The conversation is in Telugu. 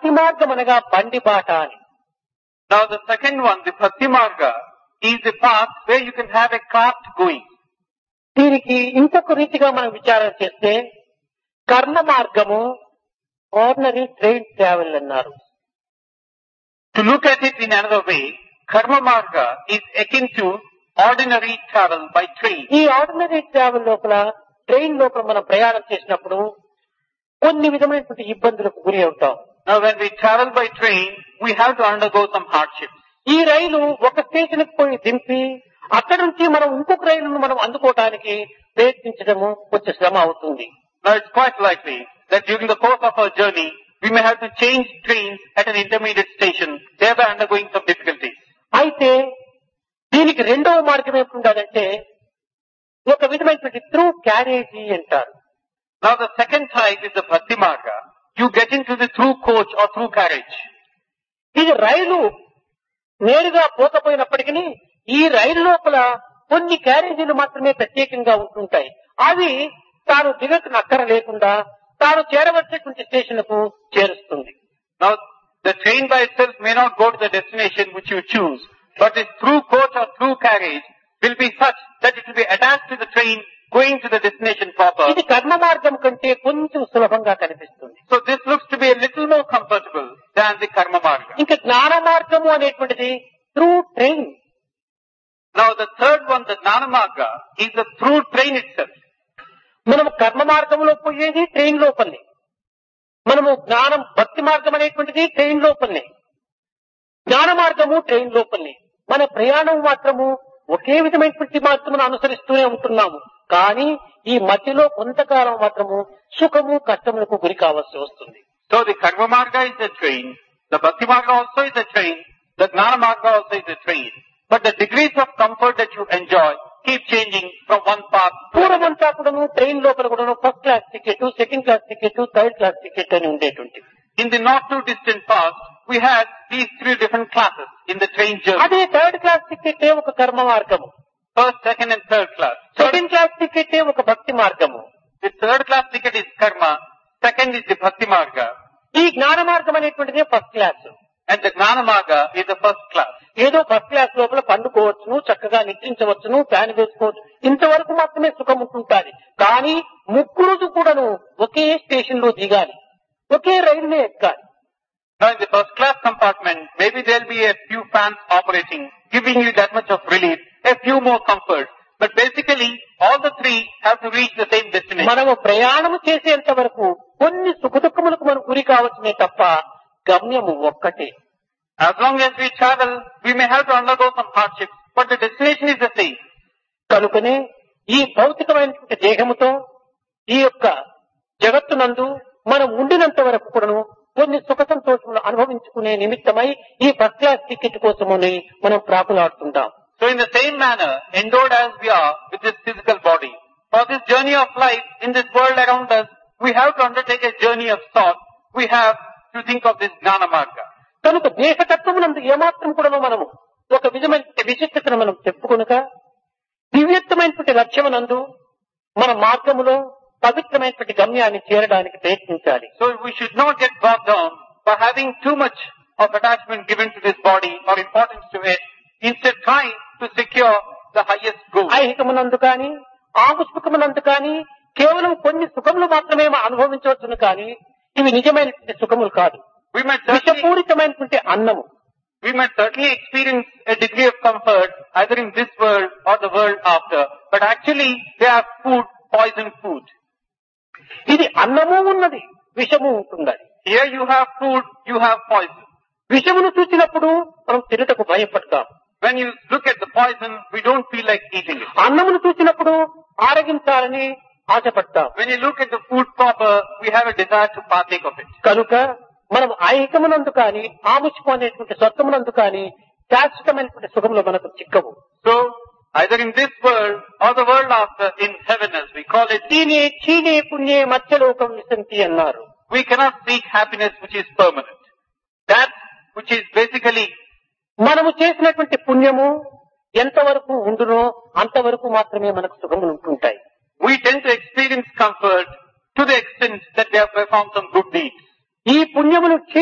భక్తి మార్గం అనగా బండి బాట అని Now the second one, the Bhakti Marga, is the path where you can have a cart going. దీనికి ఇంకొక రీతిగా మనం విచారణ చేస్తే కర్మ మార్గము ఆర్డినరీ ట్రైన్ ట్రావెల్ అన్నారు To look at it in another way, Karma Marga is akin to ordinary travel by train. ఈ ఆర్డినరీ ట్రావెల్ లోపల ట్రైన్ లోపల మనం ప్రయాణం చేసినప్పుడు కొన్ని విధమైనటువంటి ఇబ్బందులకు గురి అవుతాం Now when we travel by train, we have to undergo some hardships. ఈ రైలు ఒక స్టేషన్ పోయి దింపి అక్కడి నుంచి మనం ఇంకొక రైలును మనం అందుకోవటానికి ప్రయత్నించడము కొంచెం శ్రమ అవుతుంది Now it's quite likely that during the course of our journey, we may have to change trains at an intermediate station, thereby undergoing some difficulties. అయితే దీనికి రెండవ మార్గం ఏమిటి ఒక విధమైనటువంటి త్రూ క్యారేజీ అంటారు Now the second type is the Bhakti Marga. You get into the through coach or through carriage. ఇది రైలు నేరుగా పోకపోయినప్పటికీ ఈ రైలు లోపల కొన్ని క్యారేజీలు మాత్రమే ప్రత్యేకంగా ఉంటుంటాయి అవి తాను దిగకు అక్కర లేకుండా తాను చేరవలసినటువంటి స్టేషన్ కు చేరుస్తుంది Now the train by itself may not go to the destination which you choose, but the through coach or through carriage will be such that it will be attached to the train going to the destination proper. ఇది కర్మ మార్గం కంటే కొంచెం సులభంగా కనిపిస్తుంది So this looks to be a little more comfortable than the Karma Marga. ఇంకా జ్ఞాన మార్గము అనేటువంటిది through train Now the third one, the Jnana Marga, is the through train itself. మనము కర్మ మార్గంలో పోయేది ట్రైన్ లోపలనే మనము జ్ఞానం భక్తి మార్గం అనేటువంటిది ట్రైన్ లోపలనే జ్ఞాన మార్గము ట్రైన్ లోపలనే మన ప్రయాణం మాత్రము ఒకే విధమైనటువంటి మార్గమును అనుసరిస్తూనే ఉంటున్నాము కానీ ఈ మధ్యలో కొంతకాలం మాత్రము సుఖము కష్టములకు గురి కావాల్సి వస్తుంది So the Karma Marga is a train, the Bhakti Marga also is a train, the Jnana Marga also is a train. But the degrees of comfort that you enjoy keep changing from one path to another. పూర్వమంతా కూడాను ట్రైన్ లోపల కూడాను first class ticket second class ticket third class ticket అని ఉండేటువంటి In the not too distant past, we had these three different classes in the train journey. అదే థర్డ్ క్లాస్ టికెట్ ఒక కర్మ మార్గము First, second and third class. Third, second class ticket ఒక భక్తి మార్గము the third class ticket is Karma, second is the Bhakti Marga, ఈ జ్ఞాన మార్గం అనేటువంటిది first class and the Jnana Marga is the first class. ఏదో ఫస్ట్ క్లాస్ లోపల పండుకోవచ్చును చక్కగా నిద్రించవచ్చును ఫ్యాన్ వేసుకోవచ్చు ఇంతవరకు మాత్రమే సుఖం ఉంటుంటాది కానీ ముగ్గురు కూడాను ఒకే స్టేషన్ లో దిగాలి ఒకే రైలునే ఎక్కాలి Now in the first class compartment, maybe there'll be a few fans operating, giving you that much of relief, a few more comfort. But basically, all the three have to reach the same destination. మనము ప్రయాణము చేసేంత వరకు కొన్ని సుఖదుఖములకు మనం గురి కావచ్చునే తప్ప గమ్యము ఒక్కటే As long as we travel, we may have to undergo some hardships, but the destination is the same. కనుకనే ఈ భౌతికమైనటువంటి దేహముతో ఈ యొక్క జగత్తునందు మనం ఉండినంత వరకు కూడాను కొన్ని సుఖ సంతోషములు అనుభవించుకునే నిమిత్తమై ఈ ఫస్ట్ క్లాస్ టికెట్ కోసమని మనం ప్రాకులాడుతుంటాం So in the same manner, endowed as we are with this physical body, for this journey of life in this world around us, we have to undertake a journey of thought. We have to think of this Jnana Marga. కనుక దేహతత్వమునందు ఏమాత్రం కూడాను మనము ఒక విధమైన విశిష్టతను మనం చెప్పుకొనక దివ్యత్వమైనటువంటి లక్ష్యమునందు మన మార్గములో పవిత్రమైనటువంటి గమ్యాన్ని చేరడానికి ప్రయత్నించాలి So we should not get bogged down by having too much of attachment given to this body or importance to it. Instead, trying to secure the highest goal. ఐహికమునందు కానీ ఆముష్ముఖమునందు కానీ కేవలం కొన్ని సుఖములు మాత్రమే మనం అనుభవించవచ్చును కానీ ఇవి నిజమైనటువంటి సుఖములు కాదు We might certainly, విషపూరితమైనటువంటి అన్నము we might certainly experience a degree of comfort either in this world or the world after. But actually, they are food, poison food. ఇది అన్నము ఉన్నది విషము ఉంటున్నది Here you have food, you have poison. విషమును చూసినప్పుడు మనం తినటకు భయపడతాం When you look at the poison, we don't feel like eating it. అన్నమును చూసినప్పుడు ఆరగించాలని ఆశపడతాం When you look at the food proper, we have a desire to partake of it. కనుక మనం ఐహికమునందు కానీ ఆముష్కం అనేటువంటి స్వర్గమునందు కానీ శాశ్వతమైనటువంటి సుఖములు మనకు చిక్కవు So, either in this world or the world after, in heaven as we call it, దీని క్షీణే పుణ్యే మత్స్యలోకం విసంతి అన్నారు we cannot seek happiness which is permanent. That which is basically, మనము చేసినటువంటి పుణ్యము ఎంతవరకు ఉండునో అంతవరకు మాత్రమే మనకు సుఖములు ఉంటుంటాయి we tend to experience comfort to the extent that we have performed some good deeds. ఈ పుణ్యమును